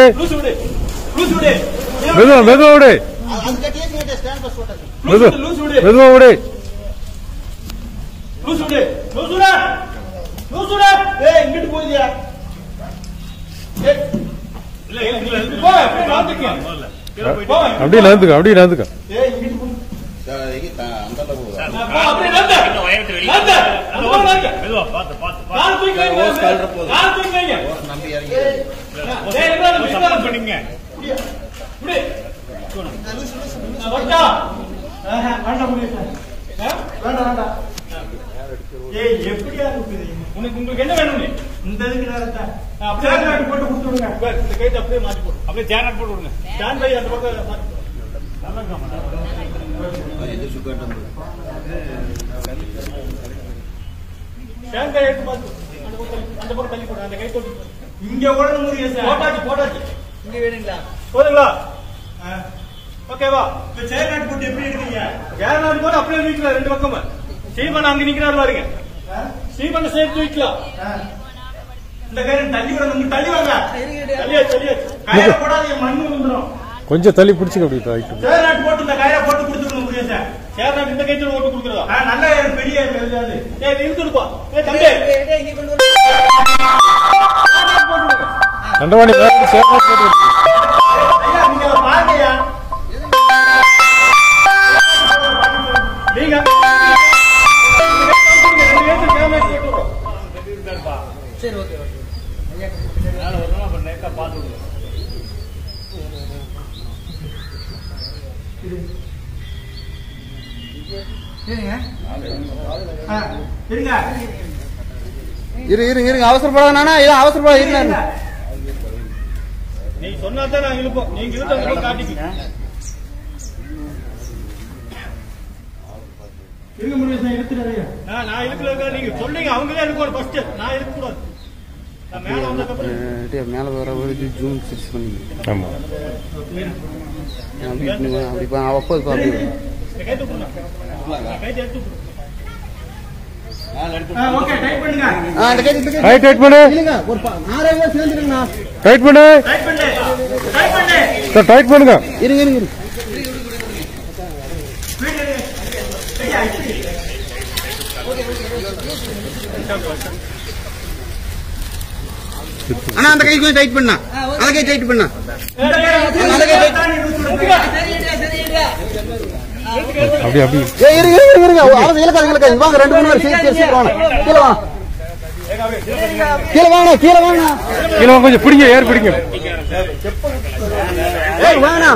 லூசு விடு லூசு விடு மெதுவா மெதுவா விடு லூசு மெதுவா விடு லூசு விடு மெதுவா விடு லூசு விடு லூசு விடு லூசு விடு ஏய் இங்கிட்டு போயியா ஏய் இல்ல இல்ல இல்ல போ அப்படியே நாத்துக்கு போ அப்படியே நகர்ந்துக்க அப்படியே நகர்ந்துக்க ஏய் இங்கிட்டு போ அந்த போ அப்படியே நகர்ந்து நகர்ந்து அந்த போ நகர்ந்து கால் தூக்கி வைங்க ஓஸ் கழற போகுது. கால் தூக்கி வைங்க நம்பி இறங்கி ஏய் இவ்வளவு இவ்வளவு பண்ணீங்க இப்படி இப்படி ஆ, வரட்டா? ஆஹா, வேண்டாம் முடியாது. ஆ? வேண்டாம், வேண்டாம். ஏய், எப்படியா இருக்குது? உனக்கு உங்களுக்கு என்ன வேணும் நீ? இந்த இதுக்கு நேரத்தை. ஆ, அப்படியே சேர் போட்டு கொடுத்து விடுங்க. பாரு, இந்த கைத்தை அப்படியே மாத்தி போடு. அப்படியே சேர் போட்டு விடுங்க. ஸ்டாண்ட் பை அந்த பக்கம் மாத்தி போடு. நல்லா இருக்கா, மேடம்? இது சுகர் நம்பர் ஸ்டாண்ட் பை எடுத்து மாத்து. அந்த பக்கம் தள்ளி- அந்த பக்கம் தள்ளி போடு. அந்த கை தொட்டு போடு. இங்க ஓடணும் முருகேச. போட்டாச்சு போட்டாச்சு இங்க வேணுங்களா போதுங்களா ஆ. ஓகேவா இப்ப சேர் நாட்டு போட்டு எப்படி எடுக்கீங்க சேர் நாட்டு போட்டு அப்படியே நிக்கலாம் ரெண்டு பக்கமும் சீமன் அங்க நிக்கிறாரு பாருங்க சீமனை சேர்த்து வைக்கலாம் இந்த கயிறு தள்ளி விட நம்ம தள்ளி வாங்க தள்ளியா தள்ளியா கயிறு போடாதீங்க மண்ணு வந்துடும் கொஞ்சம் தள்ளி பிடிச்சுக்க அப்படி ரைட்டு சேர் நாட்டு போட்டு இந்த கயிறை போட்டு கொடுத்துருங்க முருகேச சேர் நாட்டு இந்த கயிற்று போட்டு கொடுக்குறதா நல்ல கயிறு, பெரிய கயிறு கிடையாது ஏய் இழுத்துடுப்பா ஏய் தம்பி தண்டவாணி மேல சேர்ந்து போட்டு விடு. ஐயா, நீங்க பாருங்கய்யா. நீங்க ரெண்டு பேருக்கு கேமரா போட்டுறோம். மேல வரணும், அப்புறம் நேக்கா பார்த்து விடுங்க. ஆ, இருங்க இரு இருங்க இருங்க அவசரப்படாத நானா இது அவசரப்படாத இருங்க நீங்க சொன்னாதான் நாங்க இழுப்போம் நீங்க இழுத்த காட்டிக்க இருங்க முடியும் இழுத்துறாரு நான் இழுக்கல நீங்க சொல்லுங்க அவங்க தான் இழுக்கணும் ஃபர்ஸ்ட் நான் இழுக்க கூடாது நான் மேல வந்ததுக்கப்புறம் மேல வர ஒரு ஜூம் ஃபிக்ஸ் பண்ணி ஆமா அப்படி அப்படி பா அப்போது பா அப்படி இந்த கைத்து கொடுங்க கைத்து எடுத்து கொடு. ஆ, ஓகே டைட் பண்ணுங்க ஆ இந்த கை இந்த கை ரைட் டைட் பண்ணு இல்லைங்க ஒரு பா- நாலே பேர் சேர்ந்துருங்கண்ணா டைட் பண்ணு டைட் பண்ணு டைட் பண்ணு சார் டைட் பண்ணுங்க இருங்க இருங்க இருங்க வீடு எடு. ஐயா, இப்படி. அண்ணா அந்த கை கொஞ்சம் டைட் பண்ணா அந்த கை டைட் பண்ணா இந்த கையை அந்த கையை தாண்டி இழுத்து விடுங்க. அப்படி அப்படி ஏய் இருங்க இருங்க இருங்க அவசரம் இலக்காது இலக்காது வாங்க ரெண்டு மூணு பேர் சீக்கிரம் சீக்கிரம் சீக்கிரம் வாங்க கீழே வாங்க கீழே வாங்க கீழே வாங்க கீழே வாங்க, கொஞ்சம் பிடிங்க ஏர் பிடிங்க ஏய் வாங்கண்ணா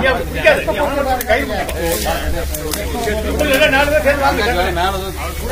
இல்ல, நாலு பேர் சேர்ந்து வாங்க.